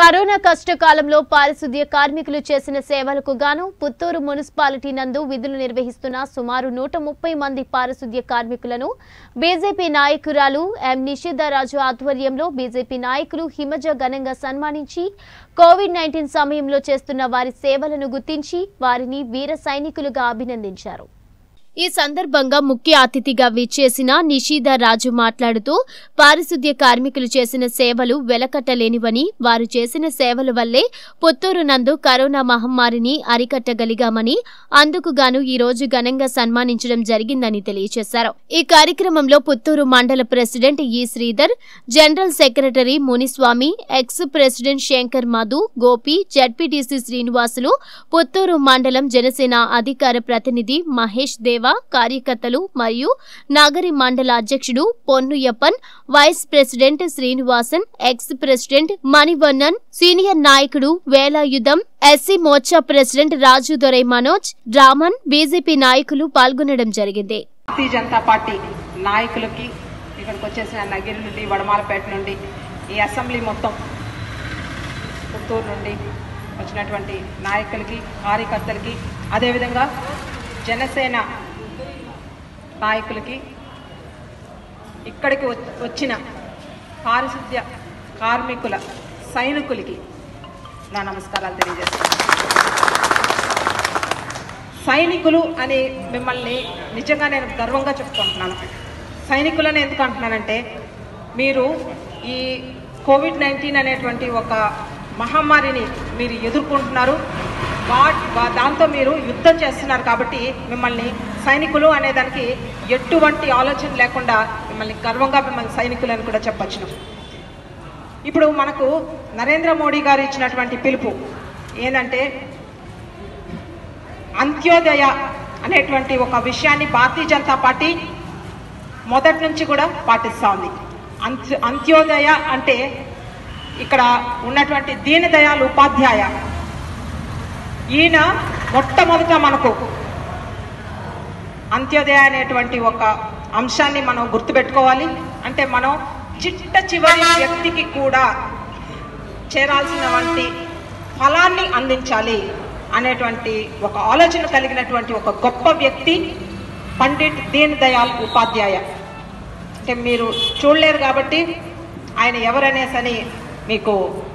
corona కష్టకాలంలో పారిశుద్ధ్య కార్మికులు చేసిన సేవలకు గాను పుత్తూరు మున్సిపాలిటీ నందు విధులు నిర్వహిస్తున్న సుమారు నూట ముప్పై మంది పారిశుద్ధ్య కార్మికులను బీజేపీ నాయకురాలు ఎం నిషితారాజు ఆధ్వర్యంలో బీజేపీ నాయకులు హిమజ ఘనంగా సన్మానించి కోవిడ్ నైన్టీన్ సమయంలో చేస్తున్న వారి సేవలను గుర్తించి వారిని వీర సైనికులుగా అభినందించారు ఈ సందర్భంగా ముఖ్య అతిథిగా విచ్చేసిన నిషీద రాజు మాట్లాడుతూ పారిశుద్ధ్య కార్మికులు చేసిన సేవలు వెలకట్టలేనివని వారు చేసిన సేవల వల్లే పుత్తూరు నందు కరోనా మహమ్మారిని అరికట్టగలిగామని అందుకు గాను ఈ రోజు ఘనంగా సన్మానించడం జరిగిందని తెలియజేశారు ఈ కార్యక్రమంలో పుత్తూరు మండల ప్రెసిడెంట్ ఈ Sridhar general secretary Muniswamy ex president Shankar Madhu Gopi ZPTC Srinivasulu Puttur మండలం జనసేన అధికార ప్రతినిధి మహేష్ దేవ కార్యకర్తలు మరియు నగరి మండల అధ్యక్షుడు Ponnuyappan vice president Srinivasan ex president Manivannan senior నాయకుడు Velayudham SC Morcha president Raju Dorai Manoj Raman BJP నాయకులు పాల్గొనడం జరిగింది భారతీయ జనతా పార్టీ నాయకులకి ఇక్కడికి వచ్చేసిన నగిరి నుండి వడమాలపేట నుండి ఈ అసెంబ్లీ మొత్తం పుత్తూరు నుండి వచ్చినటువంటి నాయకులకి కార్యకర్తలకి అదేవిధంగా జనసేన నాయకులకి ఇక్కడికి వ- వచ్చిన పారిశుద్ధ్య కార్మికుల సైనికులకి నా నమస్కారాలు తెలియజేస్తున్నాను సైనికులు అని మిమ్మల్ని నిజంగా నేను గర్వంగా చెప్పుకుంటున్నాను సైనికులని ఎందుకు అంటున్నానంటే మీరు ఈ కోవిడ్ నైన్టీన్ అనేటువంటి ఒక మహమ్మారిని మీరు ఎదుర్కొంటున్నారు వా- వా- దాంతో మీరు యుద్ధం చేస్తున్నారు కాబట్టి మిమ్మల్ని సైనికులు అనేదానికి ఎటువంటి ఆలోచన లేకుండా మిమ్మల్ని గర్వంగా మిమ్మల్ని సైనికులు అని కూడా చెప్పచ్చు ఇప్పుడు మనకు నరేంద్ర మోడీ గారు ఇచ్చినటువంటి పిలుపు ఏంటంటే అంత్యోదయ అనేటువంటి ఒక విషయాన్ని భారతీయ జనతా పార్టీ మొదటి నుంచి కూడా పాటిస్తూ ఉంది అంత్య అంత్యోదయ అంటే ఇక్కడ ఉన్నటువంటి దీనదయాల్ ఉపాధ్యాయ ఈయన మొట్టమొదట మనకు అంత్యోదయ అనేటువంటి ఒక అంశాన్ని మనం గుర్తుపెట్టుకోవాలి అంటే మనం చిట్ట చివరి వ్యక్తికి కూడా చేరాల్సిన వంటి ఫలాన్ని అందించాలి అనేటువంటి ఒక ఆలోచన కలిగినటువంటి ఒక గొప్ప వ్యక్తి పండిట్ దీన్ దయాల్ ఉపాధ్యాయ అంటే మీరు చూడలేరు కాబట్టి ఆయన ఎవరనేసని మీకు